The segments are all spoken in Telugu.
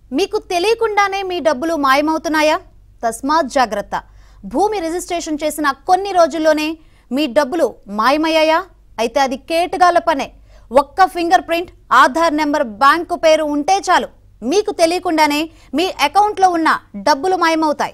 మీకు తెలియకుండానే మీ డబ్బులు మాయమవుతున్నాయా తస్మాత్ జాగ్రత్త భూమి రిజిస్ట్రేషన్ చేసిన కొన్ని రోజుల్లోనే మీ డబ్బులు మాయమయ్యాయా అయితే అది కేటుగాల పనే ఒక్క finger print Aadhaar number bank పేరు ఉంటే చాలు మీకు తెలియకుండానే మీ అకౌంట్లో ఉన్న డబ్బులు మాయమవుతాయి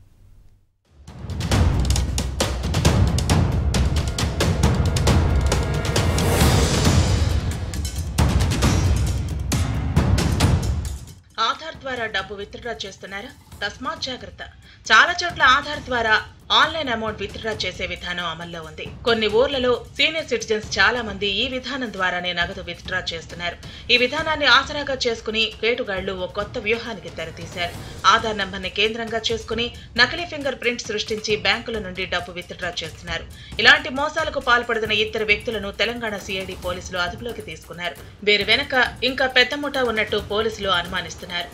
ఆధార్ ద్వారా డబ్బు విత్డ్రా చేస్తున్నారా తస్మాత్ జాగ్రత్త చాలా చోట్ల ఆధార్ ద్వారా ఆన్లైన్ అమౌంట్ విత్డ్రా చేసే విధానం అమల్లో ఉంది కొన్ని ఊర్లలో సీనియర్ సిటిజన్స్ చాలా మంది ఈ విధానం ద్వారానే నగదు విత్డ్రా చేస్తున్నారు ఈ విధానాన్ని ఆసరాగా చేసుకుని కేటుగాళ్లు ఓ కొత్త వ్యూహానికి తెరతీశారు ఆధార్ నంబర్ని కేంద్రంగా చేసుకుని నకిలీ ఫింగర్ ప్రింట్ సృష్టించి బ్యాంకుల నుండి డబ్బు విత్డ్రా చేస్తున్నారు ఇలాంటి మోసాలకు పాల్పడుతున్న ఇద్దరు వ్యక్తులను తెలంగాణ సిఐడి పోలీసులు అదుపులోకి తీసుకున్నారు వీరి వెనక ఇంకా పెద్ద ముఠా ఉన్నట్టు పోలీసులు అనుమానిస్తున్నారు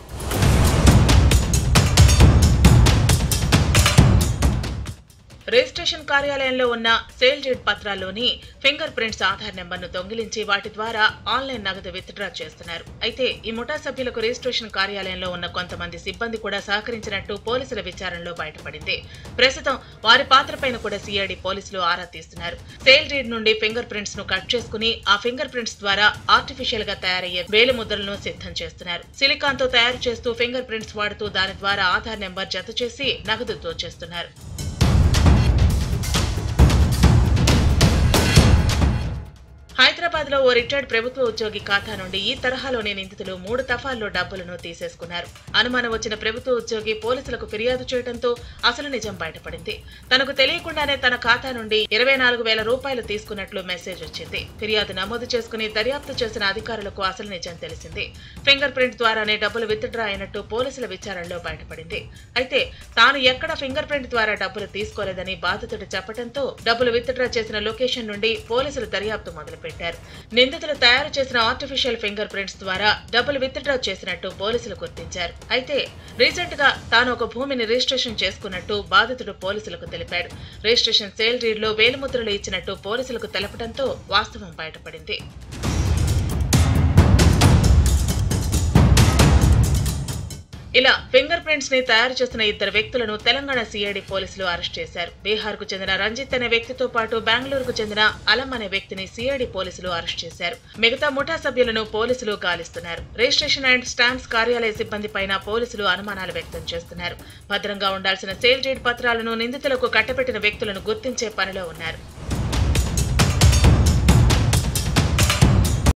రిజిస్ట్రేషన్ కార్యాలయంలో ఉన్న సేల్ డీడ్ పత్రాల్లోని ఫింగర్ ప్రింట్స్ ఆధార్ నెంబర్ను దొంగిలించి వాటి ద్వారా ఆన్లైన్ నగదు విత్డ్రా చేస్తున్నారు అయితే ఈ ముఠా సభ్యులకు రిజిస్ట్రేషన్ కార్యాలయంలో ఉన్న కొంతమంది సిబ్బంది కూడా సహకరించినట్టు పోలీసుల విచారణలో బయటపడింది ప్రస్తుతం వారి పాత్రపైన కూడా సిఐడి పోలీసులు ఆరా తీస్తున్నారు సేల్ డీడ్ నుండి ఫింగర్ ప్రింట్స్ ను కట్ చేసుకుని ఆ ఫింగర్ ప్రింట్స్ ద్వారా ఆర్టిఫిషియల్ గా తయారయ్యే వేలు ముద్రలను సిద్ధం చేస్తున్నారు సిలికాన్ తో తయారు చేస్తూ ఫింగర్ ప్రింట్స్ వాడుతూ దాని ద్వారా ఆధార్ నెంబర్ జత చేసి నగదు దోచేస్తున్నారు హైదరాబాద్ లో ఓ రిటైర్డ్ ప్రభుత్వ ఉద్యోగి ఖాతా నుండి ఈ తరహాలోని నిందితులు మూడు దఫాల్లో డబ్బులను తీసేసుకున్నారు అనుమానం వచ్చిన ప్రభుత్వ ఉద్యోగి పోలీసులకు ఫిర్యాదు చేయడంతో అసలు నిజం బయటపడింది తనకు తెలియకుండానే తన ఖాతా నుండి ఇరవై నాలుగు వేల రూపాయలు తీసుకున్నట్లు మెసేజ్ వచ్చింది ఫిర్యాదు నమోదు చేసుకుని దర్యాప్తు చేసిన అధికారులకు అసలు నిజం తెలిసింది ఫింగర్ ప్రింట్ ద్వారానే డబ్బులు విత్డ్రా అయినట్టు పోలీసుల విచారణలో బయటపడింది అయితే తాను ఎక్కడ ఫింగర్ ప్రింట్ ద్వారా డబ్బులు తీసుకోలేదని బాధితుడు చెప్పడంతో డబ్బులు విత్డ్రా చేసిన లొకేషన్ నుండి పోలీసులు దర్యాప్తు మొదలుపెట్టారు నిందితులు తయారు చేసిన ఆర్టిఫిషియల్ ఫింగర్ ప్రింట్స్ ద్వారా డబ్బులు విత్డ్రా చేసినట్టు పోలీసులు గుర్తించారు అయితే రీసెంట్ గా తాను ఒక భూమిని రిజిస్ట్రేషన్ చేసుకున్నట్టు బాధితుడు పోలీసులకు తెలిపాడు రిజిస్ట్రేషన్ సేల్ డీడ్ లో వేలిముద్రలు ఇచ్చినట్టు పోలీసులకు తెలపడంతో వాస్తవం బయటపడింది ఇలా ఫింగర్ ప్రింట్స్ ని తయారు చేసిన ఇద్దరు వ్యక్తులను తెలంగాణ సిఐడి పోలీసులు అరెస్ట్ చేశారు బీహార్ కు చెందిన రంజిత్ అనే వ్యక్తితో పాటు బెంగళూరుకు చెందిన అలం అనే వ్యక్తిని సిఐడి పోలీసులు అరెస్ట్ చేశారు మిగతా ముఠా సభ్యులను పోలీసులు గాలిస్తున్నారు రిజిస్ట్రేషన్ అండ్ స్టాంప్స్ కార్యాలయ సిబ్బంది పైన పోలీసులు అనుమానాలు వ్యక్తం చేస్తున్నారు భద్రంగా ఉండాల్సిన సేల్ డీడ్ పత్రాలను నిందితులకు కట్టబెట్టిన వ్యక్తులను గుర్తించే పనిలో ఉన్నారు